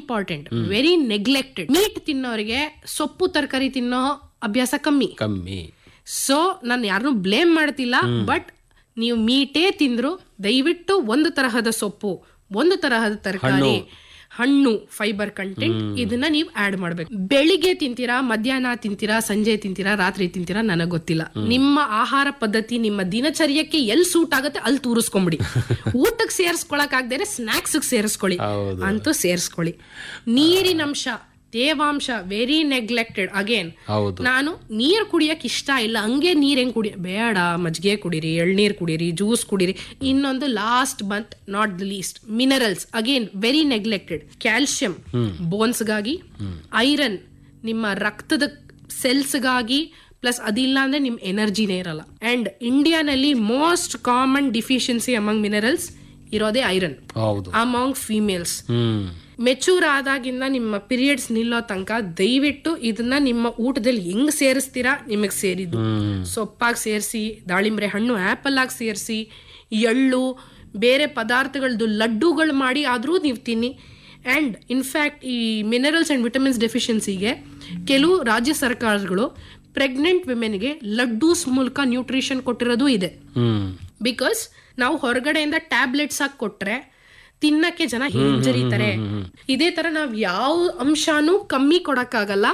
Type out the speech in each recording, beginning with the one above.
Important very neglected meat ತಿನ್ನೋರಿಗೆ ಸೊಪ್ಪು ತರಕಾರಿ ತಿನ್ನೋ ಅಭ್ಯಾಸ ಕಮ್ಮಿ ಕಮ್ಮಿ ಸೊ ನಾನು ಯಾರನ್ನೂ ಬ್ಲೇಮ್ ಮಾಡ್ತಿಲ್ಲ ಬಟ್ ನೀವು ಮೀಟೇ ತಿಂದ್ರು ದಯವಿಟ್ಟು ಒಂದು ತರಹದ ಸೊಪ್ಪು ಒಂದು ತರಹದ ತರಕಾರಿ ಹಣ್ಣು ಫೈಬರ್ ಕಂಟೆಂಟ್ ಇದನ್ನ ನೀವು ಆಡ್ ಮಾಡ್ಬೇಕು ಬೆಳಿಗ್ಗೆ ತಿಂತೀರಾ ಮಧ್ಯಾಹ್ನ ತಿಂತೀರಾ ಸಂಜೆ ತಿಂತೀರಾ ರಾತ್ರಿ ತಿಂತೀರಾ ನನಗ್ ಗೊತ್ತಿಲ್ಲ ನಿಮ್ಮ ಆಹಾರ ಪದ್ಧತಿ ನಿಮ್ಮ ದಿನಚರ್ಯಕ್ಕೆ ಎಲ್ಲಿ ಸೂಟ್ ಆಗುತ್ತೆ ಅಲ್ಲಿ ತೂರಿಸ್ಕೊಂಬಿಡಿ ಊಟಕ್ಕೆ ಸೇರಿಸ್ಕೊಳಕ್ ಆಗದೆ ಸ್ನಾಕ್ಸ್ ಸೇರಿಸ್ಕೊಳ್ಳಿ ಹೌದು. ಅಂತೂ ಸೇರಿಸ್ಕೊಳ್ಳಿ ನೀರಿನಂಶ ತೇವಾಂಶ ವೆರಿ ನೆಗ್ಲೆಕ್ಟೆಡ್ ಅಗೇನ್ ಹೌದು ನಾನು ನೀರ್ ಕುಡಿಯಕ್ ಇಷ್ಟ ಇಲ್ಲ ಹಂಗೆ ನೀರ್ ಹೆಂಗ್ ಕುಡಿ ಬೇಡ ಮಜ್ಜಿಗೆ ಕುಡೀರಿ ಎಳ್ನೀರ್ ಕುಡೀರಿ ಜ್ಯೂಸ್ ಕುಡೀರಿ ಇನ್ನೊಂದು last but not the least minerals again very neglected calcium ಬೋನ್ಸ್ಗಾಗಿ ಐರನ್ ನಿಮ್ಮ ರಕ್ತದ ಸೆಲ್ಸ್ಗಾಗಿ ಪ್ಲಸ್ ಅದಿಲ್ಲ ಅಂದ್ರೆ ನಿಮ್ ಎನರ್ಜಿನೇ ಇರಲ್ಲ ಅಂಡ್ ಇಂಡಿಯಾನಲ್ಲಿ most common deficiency among minerals ಇರೋದೇ ಐರನ್ ಹೌದು ಅಮಾಂಗ್ ಫೀಮೇಲ್ಸ್ ಹ್ಮ್ ಮೆಚೂರ್ ಆದಾಗಿಂದ ನಿಮ್ಮ ಪೀರಿಯಡ್ಸ್ ನಿಲ್ಲೋ ತನಕ ದಯವಿಟ್ಟು ಇದನ್ನ ನಿಮ್ಮ ಊಟದಲ್ಲಿ ಹೆಂಗ್ ಸೇರಿಸ್ತೀರಾ ನಿಮಗೆ ಸೇರಿದ್ದು ಸೊಪ್ಪಾಗಿ ಸೇರಿಸಿ ದಾಳಿಂಬ್ರೆ ಹಣ್ಣು ಆಪಲ್ ಆಗಿ ಸೇರಿಸಿ ಎಳ್ಳು ಬೇರೆ ಪದಾರ್ಥಗಳದ್ದು ಲಡ್ಡುಗಳು ಮಾಡಿ ಆದರೂ ನೀವು ತಿನ್ನಿ ಆ್ಯಂಡ್ ಇನ್ಫ್ಯಾಕ್ಟ್ ಈ ಮಿನರಲ್ಸ್ ಆ್ಯಂಡ್ ವಿಟಮಿನ್ಸ್ ಡೆಫಿಷಿಯನ್ಸಿಗೆ ಕೆಲವು ರಾಜ್ಯ ಸರ್ಕಾರಗಳು ಪ್ರೆಗ್ನೆಂಟ್ ವಿಮೆನ್ಗೆ ಲಡ್ಡೂಸ್ ಮೂಲಕ ನ್ಯೂಟ್ರಿಷನ್ ಕೊಟ್ಟಿರೋದು ಇದೆ ಹ್ಮ್ ಬಿಕಾಸ್ ನಾವು ಹೊರಗಡೆಯಿಂದ ಟ್ಯಾಬ್ಲೆಟ್ಸ್ ಹಾಕಿ ಕೊಟ್ರೆ ತಿನ್ನಕ್ಕೆ ಜನ ಹಿಂಜರಿತಾರೆ ಇದೇ ತರ ನಾವ್ ಯಾವ ಅಂಶನೂ ಕಮ್ಮಿ ಕೊಡಕ್ಕಾಗಲ್ಲ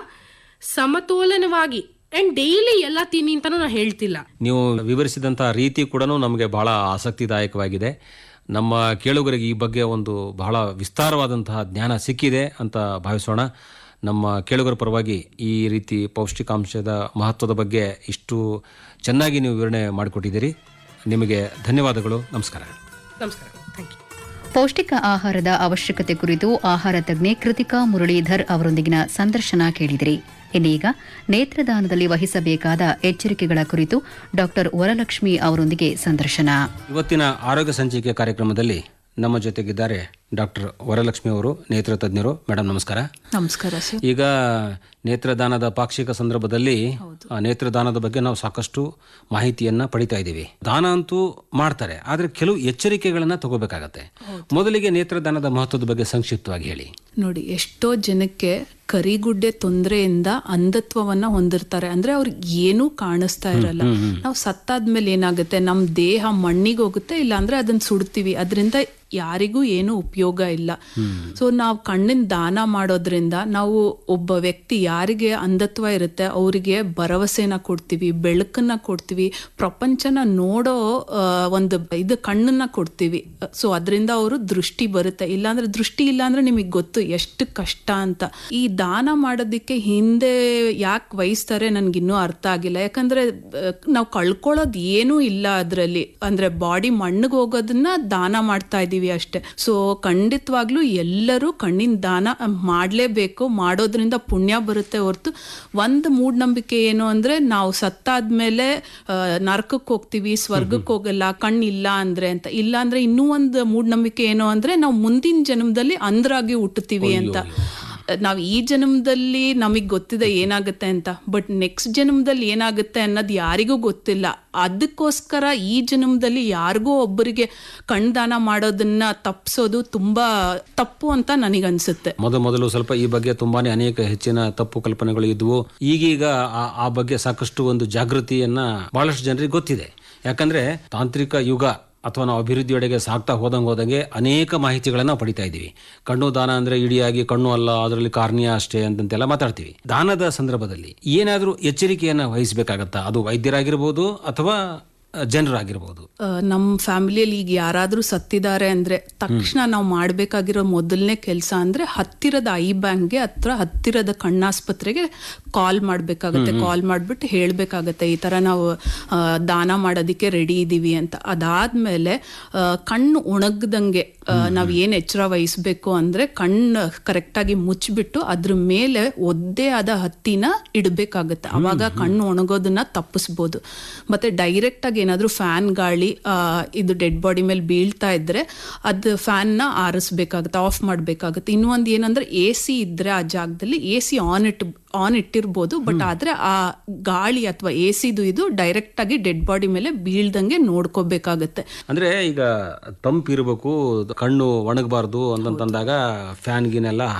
ಸಮತೋಲನವಾಗಿ ಅಂಡ್ ಡೈಲಿ ಎಲ್ಲ ತಿನ್ನಿ ಅಂತಾನು ನಾ ಹೇಳ್ತಿಲ್ಲ ನೀವು ವಿವರಿಸಿದಂತಹ ರೀತಿ ಕೂಡ ನಮಗೆ ಬಹಳ ಆಸಕ್ತಿದಾಯಕವಾಗಿದೆ ನಮ್ಮ ಕೇಳುಗರಿಗೆ ಈ ಬಗ್ಗೆ ಒಂದು ಬಹಳ ವಿಸ್ತಾರವಾದಂತಹ ಜ್ಞಾನ ಸಿಕ್ಕಿದೆ ಅಂತ ಭಾವಿಸೋಣ ನಮ್ಮ ಕೇಳುಗರ ಪರವಾಗಿ ಈ ರೀತಿ ಪೌಷ್ಟಿಕಾಂಶದ ಮಹತ್ವದ ಬಗ್ಗೆ ಇಷ್ಟು ಚೆನ್ನಾಗಿ ನೀವು ವಿವರಣೆ ಮಾಡಿಕೊಟ್ಟಿದ್ದೀರಿ ನಿಮಗೆ ಧನ್ಯವಾದಗಳು ನಮಸ್ಕಾರ ನಮಸ್ಕಾರ ಥ್ಯಾಂಕ್ ಯು ಪೌಷ್ಟಿಕ ಆಹಾರದ ಅವಶ್ಯಕತೆ ಕುರಿತು ಆಹಾರ ತಜ್ಞೆ ಕೃತಿಕಾ ಮುರಳೀಧರ್ ಅವರೊಂದಿಗಿನ ಸಂದರ್ಶನ ಕೇಳಿದಿರಿ ಇನ್ನೀಗ ನೇತ್ರದಾನದಲ್ಲಿ ವಹಿಸಬೇಕಾದ ಎಚ್ಚರಿಕೆಗಳ ಕುರಿತು ಡಾಕ್ಟರ್ ವರಲಕ್ಷ್ಮಿ ಅವರೊಂದಿಗೆ ಸಂದರ್ಶನ ಇವತ್ತಿನ ಆರೋಗ್ಯ ಸಂಚಿಕೆ ಕಾರ್ಯಕ್ರಮದಲ್ಲಿ ನಮ್ಮ ಜೊತೆಗಿದ್ದಾರೆ ಡಾಕ್ಟರ್ ವರಲಕ್ಷ್ಮಿ ಅವರು ನೇತ್ರ ತಜ್ಞರು ಮೇಡಮ್ ನಮಸ್ಕಾರ ನಮಸ್ಕಾರ ಸರ್ ಈಗ ನೇತ್ರದಾನದ ಪಾಕ್ಷಿಕ ಸಂದರ್ಭದಲ್ಲಿ ಆ, ನೇತ್ರದಾನದ ಬಗ್ಗೆ ನಾವು ಸಾಕಷ್ಟು ಮಾಹಿತಿಯನ್ನ ಪಡಿತಾ ಇದ್ದೀವಿ ದಾನ ಅಂತೂ ಮಾಡ್ತಾರೆ ಆದ್ರೆ ಕೆಲವು ಎಚ್ಚರಿಕೆಗಳನ್ನ ತಗೋಬೇಕಾಗತ್ತೆ ಮೊದಲಿಗೆ ನೇತ್ರದಾನದ ಮಹತ್ವದ ಬಗ್ಗೆ ಸಂಕ್ಷಿಪ್ತವಾಗಿ ಹೇಳಿ ನೋಡಿ ಎಷ್ಟೋ ಜನಕ್ಕೆ ಕರಿಗುಡ್ಡೆ ತೊಂದರೆಯಿಂದ ಅಂಧತ್ವವನ್ನ ಹೊಂದಿರ್ತಾರೆ ಅಂದ್ರೆ ಅವ್ರಿಗೆ ಏನೂ ಕಾಣಿಸ್ತಾ ಇರಲ್ಲ ನಾವು ಸತ್ತಾದ್ಮೇಲೆ ಏನಾಗುತ್ತೆ ನಮ್ ದೇಹ ಮಣ್ಣಿಗೆ ಹೋಗುತ್ತೆ ಇಲ್ಲ ಅಂದ್ರೆ ಅದನ್ನ ಸುಡ್ತೀವಿ ಅದರಿಂದ ಯಾರಿಗೂ ಏನು ಉಪಯೋಗ ಇಲ್ಲ ಸೊ ನಾವು ಕಣ್ಣಿನ ದಾನ ಮಾಡೋದ್ರಿಂದ ನಾವು ಒಬ್ಬ ವ್ಯಕ್ತಿ ಯಾರಿಗೆ ಅಂಧತ್ವ ಇರುತ್ತೆ ಅವರಿಗೆ ಭರವಸೆನ ಕೊಡ್ತೀವಿ ಬೆಳಕನ್ನ ಕೊಡ್ತೀವಿ ಪ್ರಪಂಚನ ನೋಡೋ ಆ, ಒಂದು ಇದು ಕಣ್ಣನ್ನ ಕೊಡ್ತೀವಿ ಸೊ ಅದರಿಂದ ಅವರು ದೃಷ್ಟಿ ಬರುತ್ತೆ ಇಲ್ಲಾಂದ್ರೆ ದೃಷ್ಟಿ ಇಲ್ಲ ಅಂದ್ರೆ ನಿಮಗೆ ಗೊತ್ತು ಎಷ್ಟು ಕಷ್ಟ ಅಂತ ಈ ದಾನ ಮಾಡೋದಕ್ಕೆ ಹಿಂದೆ ಯಾಕೆ ವಹಿಸ್ತಾರೆ ನನ್ಗಿನ್ನೂ ಅರ್ಥ ಆಗಿಲ್ಲ ಯಾಕಂದ್ರೆ ನಾವು ಕಳ್ಕೊಳ್ಳೋದು ಏನೂ ಇಲ್ಲ ಅದರಲ್ಲಿ ಅಂದ್ರೆ ಬಾಡಿ ಮಣ್ಣಿಗೆ ಹೋಗೋದನ್ನ ದಾನ ಮಾಡ್ತಾ ಇದೀವಿ ಅಷ್ಟೇ ಸೊ ಖಂಡಿತವಾಗ್ಲೂ ಎಲ್ಲರೂ ಕಣ್ಣಿನ ದಾನ ಮಾಡಲೇಬೇಕು ಮಾಡೋದ್ರಿಂದ ಪುಣ್ಯ ಬರುತ್ತೆ ಹೊರತು ಒಂದು ಮೂಢನಂಬಿಕೆ ಏನು ಅಂದ್ರೆ ನಾವು ಸತ್ತಾದ್ಮೇಲೆ ಆ, ನರಕಕ್ಕೆ ಹೋಗ್ತೀವಿ ಸ್ವರ್ಗಕ್ಕೆ ಹೋಗಲ್ಲ ಕಣ್ಣಿಲ್ಲ ಅಂದ್ರೆ ಅಂತ ಇಲ್ಲ ಅಂದ್ರೆ ಇನ್ನೂ ಒಂದು ಮೂಢನಂಬಿಕೆ ಏನು ಅಂದ್ರೆ ನಾವು ಮುಂದಿನ ಜನ್ಮದಲ್ಲಿ ಅಂದ್ರಾಗಿ ಹುಟ್ಟುತ್ತೀವಿ ಅಂತ ನಾವ್ ಈ ಜನ್ಮದಲ್ಲಿ ನಮಗ್ ಗೊತ್ತಿದೆ ಏನಾಗುತ್ತೆ ಅಂತ ಬಟ್ ನೆಕ್ಸ್ಟ್ ಜನ್ಮದಲ್ಲಿ ಏನಾಗುತ್ತೆ ಅನ್ನೋದು ಯಾರಿಗೂ ಗೊತ್ತಿಲ್ಲ ಅದಕ್ಕೋಸ್ಕರ ಈ ಜನ್ಮದಲ್ಲಿ ಯಾರಿಗೋ ಒಬ್ಬರಿಗೆ ಕಣ್ದಾನ ಮಾಡೋದನ್ನ ತಪ್ಸೋದು ತುಂಬಾ ತಪ್ಪು ಅಂತ ನನಗನ್ಸುತ್ತೆ ಮೊದ ಮೊದಲು ಸ್ವಲ್ಪ ಈ ಬಗ್ಗೆ ತುಂಬಾನೇ ಅನೇಕ ಹೆಚ್ಚಿನ ತಪ್ಪು ಕಲ್ಪನೆಗಳು ಇದ್ವು ಈಗೀಗ ಆ- ಆ ಬಗ್ಗೆ ಸಾಕಷ್ಟು ಒಂದು ಜಾಗೃತಿಯನ್ನ ಬಹಳಷ್ಟು ಜನರಿಗೆ ಗೊತ್ತಿದೆ ಯಾಕಂದ್ರೆ ತಾಂತ್ರಿಕ ಯುಗ ಅಥವಾ ನಾವು ಅಭಿವೃದ್ಧಿಯೆಡೆಗೆ ಸಾಗ್ತಾ ಹೋದಂಗೆ ಹೋದಂಗೆ ಅನೇಕ ಮಾಹಿತಿಗಳನ್ನ ಪಡಿತಾ ಇದ್ದೀವಿ ಕಣ್ಣು ದಾನ ಅಂದ್ರೆ ಇಡಿಯಾಗಿ ಕಣ್ಣು ಅಲ್ಲ ಅದರಲ್ಲಿ ಕಾರ್ನಿಯಾ ಅಷ್ಟೇ ಅಂತಂತೆಲ್ಲ ಮಾತಾಡ್ತೀವಿ ದಾನದ ಸಂದರ್ಭದಲ್ಲಿ ಏನಾದರೂ ಎಚ್ಚರಿಕೆಯನ್ನ ವಹಿಸಬೇಕಾಗತ್ತಾ ಅದು ವೈದ್ಯರಾಗಿರ್ಬೋದು ಅಥವಾ ಜನರಾಗಿರ್ಬೋದು ಆ, ನಮ್ಮ ಫ್ಯಾಮಿಲಿಯಲ್ಲಿ ಈಗ ಯಾರಾದ್ರೂ ಸತ್ತಿದ್ದಾರೆ ಅಂದ್ರೆ ತಕ್ಷಣ ನಾವು ಮಾಡ್ಬೇಕಾಗಿರೋ ಮೊದಲನೇ ಕೆಲಸ ಅಂದ್ರೆ ಹತ್ತಿರದ ಐ ಬ್ಯಾಂಕ್ಗೆ ಹತ್ರ ಹತ್ತಿರದ ಕಣ್ಣಾಸ್ಪತ್ರೆಗೆ ಕಾಲ್ ಮಾಡ್ಬೇಕಾಗತ್ತೆ ಕಾಲ್ ಮಾಡ್ಬಿಟ್ಟು ಹೇಳ್ಬೇಕಾಗತ್ತೆ ಈ ತರ ನಾವು ಆ, ದಾನ ಮಾಡೋದಕ್ಕೆ ರೆಡಿ ಇದೀವಿ ಅಂತ ಅದಾದ್ಮೇಲೆ ಆ, ಕಣ್ಣು ಒಣಗ್ದಂಗೆ ಆ, ನಾವ್ ಏನ್ ಎಚ್ಚರ ವಹಿಸ್ಬೇಕು ಅಂದ್ರೆ ಕಣ್ಣು ಕರೆಕ್ಟಾಗಿ ಮುಚ್ಚಿಬಿಟ್ಟು ಅದ್ರ ಮೇಲೆ ಒದ್ದೆ ಆದ ಹತ್ತಿನ ಇಡಬೇಕಾಗತ್ತೆ ಅವಾಗ ಕಣ್ಣು ಒಣಗೋದನ್ನ ತಪ್ಪಿಸ್ಬೋದು ಮತ್ತೆ ಡೈರೆಕ್ಟ್ ಆಗಿ ಏನಾದ್ರೂ ಫ್ಯಾನ್ ಗಾಳಿ ಆ, ಇದು ಡೆಡ್ ಬಾಡಿ ಮೇಲೆ ಬೀಳ್ತಾ ಇದ್ರೆ ಅದು ಫ್ಯಾನ್ ನ ಆರಿಸ್ಬೇಕಾಗುತ್ತೆ ಆಫ್ ಮಾಡ್ಬೇಕಾಗುತ್ತೆ ಇನ್ನೊಂದು ಏನಂದ್ರೆ ಎ ಸಿ ಇದ್ರೆ ಆ ಜಾಗದಲ್ಲಿ A C on it on ಇಟ್ಟಿರ್ಬೋದು ಬಟ್ ಆದ್ರೆ ಆ ಗಾಳಿ ಅಥವಾ ಎ ಸಿದು ಇದು ಡೈರೆಕ್ಟ್ ಆಗಿ ಡೆಡ್ ಬಾಡಿ ಮೇಲೆ ಬೀಳ್ದಂಗೆ ನೋಡ್ಕೋಬೇಕಾಗತ್ತೆ ಅಂದ್ರೆ ಈಗ ತಂಪಿರ್ಬೇಕು ಕಣ್ಣು ಒಣಗಬಾರ್ದು ಅಂತಂದಾಗ ಫ್ಯಾನ್ ಗಿನೆಲ್ಲ